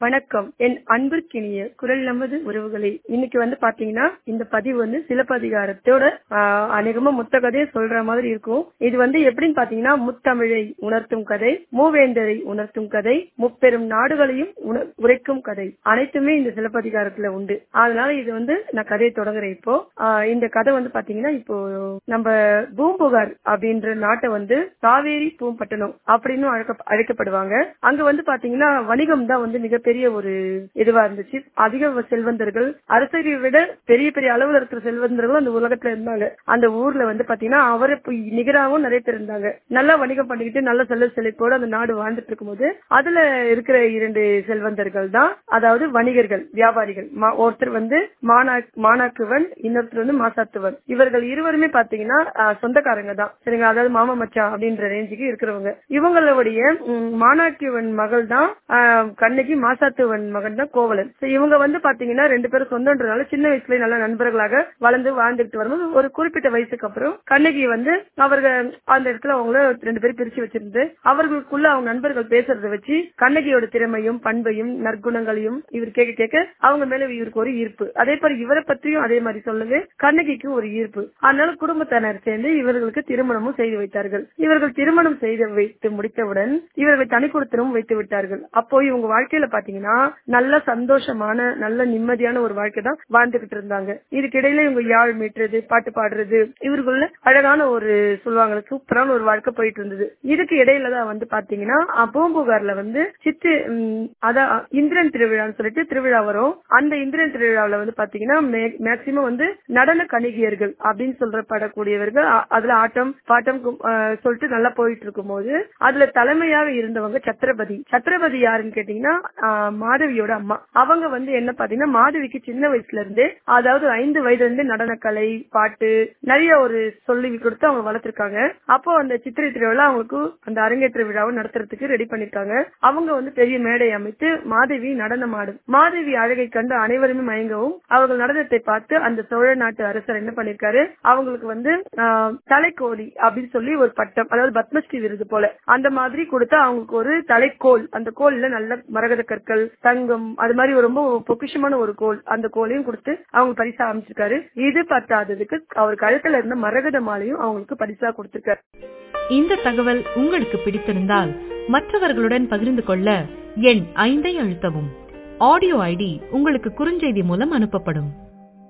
வணக்கம் என் அன்பிற்கினிய குரல் நமது உறவுகளே இன்னைக்கு வந்து பாத்தீங்கன்னா இந்த பதிவு வந்து சிலப்பதிகாரத்தோட ஆஹ், அநேகமா முத்த கதையை சொல்ற மாதிரி இருக்கும் இது வந்து எப்படின்னு பாத்தீங்கன்னா முத்தமிழை உணர்த்தும் கதை மூவேந்தரை உணர்த்தும் கதை முப்பெரும் நாடுகளையும் உண- உரைக்கும் கதை அனைத்துமே இந்த சிலப்பதிகாரத்துல உண்டு அதனால இது வந்து நான் கதையை தொடங்குறேன் இப்போ ஆஹ், இந்த கதை வந்து பாத்தீங்கன்னா இப்போ நம்ம பூம்புகார் அப்படின்ற நாட்டை வந்து காவேரி பூம்பட்டினம் அப்படின்னு அழைக்க அழைக்கப்படுவாங்க அங்க வந்து பாத்தீங்கன்னா வணிகம் தான் வந்து மிகப்பெரிய ஒரு இதுவா இருந்துச்சு அதிக செல்வந்தர்கள் அரசரை விட பெரிய பெரிய அளவுல இருக்கிற செல்வந்தர்களும் அந்த உலகத்துல இருந்தாங்க அந்த ஊர்ல வந்து பாத்தீங்கன்னா அவரை போய் நிகராகவும் நிறைய பேர் இருந்தாங்க நல்லா வணிகம் பண்ணிக்கிட்டு நல்ல செல்வ செழிப்போடு அந்த நாடு வாழ்ந்துட்டு இருக்கும்போது அதுல இருக்கிற இரண்டு செல்வந்தர்கள் தான் அதாவது வணிகர்கள் வியாபாரிகள் மா- ஒருத்தர் வந்து மானா- மானாக்குவன் இன்னொருத்தர் வந்து மாசாத்துவன் இவர்கள் இருவருமே பாத்தீங்கன்னா ஆஹ், சொந்தக்காரங்க தான் சரிங்களா அதாவது மாமா மச்சான் அப்படின்ற ரேஞ்சுக்கு இருக்கிறவங்க இவங்களுடைய ம், மானாக்கிவன் மகள் தான் ஆஹ், கண்ணகி மாசாத்துவன் மகன் தான் கோவலன் So, இவங்க வந்து பாத்தீங்கன்னா ரெண்டு பேரும் சொந்தன்றனால சின்ன வயசுல நல்ல நண்பர்களாக வளர்ந்து வாழ்ந்துட்டு வரும்போது ஒரு குறிப்பிட்ட வயசுக்கு அப்புறம் கண்ணகி வந்து அவர்கள் அந்த இடத்துல அவங்கள ரெண்டு பேரும் பிரிச்சு வச்சிருந்து அவர்களுக்குள்ள அவங்க நண்பர்கள் பேசுறத வச்சு கண்ணகியோட திறமையும் பண்பையும் நற்குணங்களையும் இவர் கேட்க கேட்க அவங்க மேல இவருக்கு ஒரு ஈர்ப்பு அதே போல இவரை பற்றியும் அதே மாதிரி சொல்லுது கண்ணகிக்கு ஒரு ஈர்ப்பு அதனால குடும்பத்தினர் சேர்ந்து இவர்களுக்கு திருமணமும் செய்து வைத்தார்கள் இவர்கள் திருமணம் செய்து வைத்து முடித்தவுடன் இவர்கள் தனி கொடுத்தனமும் வைத்து விட்டார்கள் அப்போ இவங்க வாழ்க்கையில பாத்தீங்கன்னா நல்ல சந்தோஷமான நல்ல நிம்மதியான ஒரு வாழ்க்கை தான் வாழ்ந்துகிட்டு இருந்தாங்க இதுக்கிடையில இவங்க யாழ் மீட்டுறது பாட்டு பாடுறது இவர்களுள்ள அழகான ஒரு சொல்லுவாங்க சூப்பரான ஒரு வாழ்க்கை போயிட்டு இருந்தது இதுக்கு இடையில தான் வந்து பாத்தீங்கன்னா அஹ், பூம்புகார்ல வந்து சித்து ம், அதான் இந்திரன் திருவிழான்னு சொல்லிட்டு திருவிழா வரும் அந்த இந்திரன் திருவிழாவுல வந்து பாத்தீங்கன்னா மேக்சிமம் வந்து நடன கணிகையர்கள் அப்படின்னு சொல்றப்படக்கூடியவர்கள் அ- அதுல ஆட்டம் பாட்டம் கும்- அஹ், சொல்லிட்டு நல்லா போயிட்டு இருக்கும்போது அதுல தலைமையாக இருந்தவங்க சத்ரபதி சத்ரபதி யாருன்னு கேட்டீங்கன்னா ஆஹ், மாதவியோட அம்மா அவங்க வந்து என்ன பாத்தீங்கன்னா மாதவிக்கு சின்ன வயசுல இருந்து அதாவது ஐந்து வயதுல இருந்து நடனக்கலை பாட்டு நிறைய ஒரு சொல்லி கொடுத்து அவங்க வளர்த்திருக்காங்க அப்போ அந்த சித்திரை திருவிழா அவங்களுக்கு அந்த அரங்கேற்ற விழாவை நடத்துறதுக்கு ரெடி பண்ணிருக்காங்க அவங்க வந்து பெரிய மேடை அமைத்து மாதவி நடனம் ஆடும் மாதவி அழகை கண்டு அனைவருமே மயங்கவும் அவர்கள் நடனத்தை பார்த்து அந்த சோழ நாட்டு அரசர் என்ன பண்ணிருக்காரு அவங்களுக்கு வந்து ஆஹ், தலைக்கோலி அப்படின்னு சொல்லி ஒரு பட்டம் அதாவது பத்மஸ்ரீ விருது போல அந்த மாதிரி கொடுத்து அவங்களுக்கு ஒரு தலைக்கோல் அந்த கோல்ல நல்ல மரகத கற்கள் தங்கம் அது மாதிரி ஒரு ரொம்ப பொக்கிஷமான ஒரு கோல் அந்த கோலையும் கொடுத்து அவங்க பரிசா அமைச்சிருக்காரு இது பத்தாததுக்கு அவர் கழுத்துல இருந்த மரகத மாலையும் அவங்களுக்கு பரிசா கொடுத்திருக்காரு இந்த தகவல் உங்களுக்கு பிடித்திருந்தால் மற்றவர்களுடன் பகிர்ந்து கொள்ள எண் ஐந்தை அழுத்தவும் ஆடியோ ஐடி உங்களுக்கு குறுஞ்செய்தி மூலம் அனுப்பப்படும்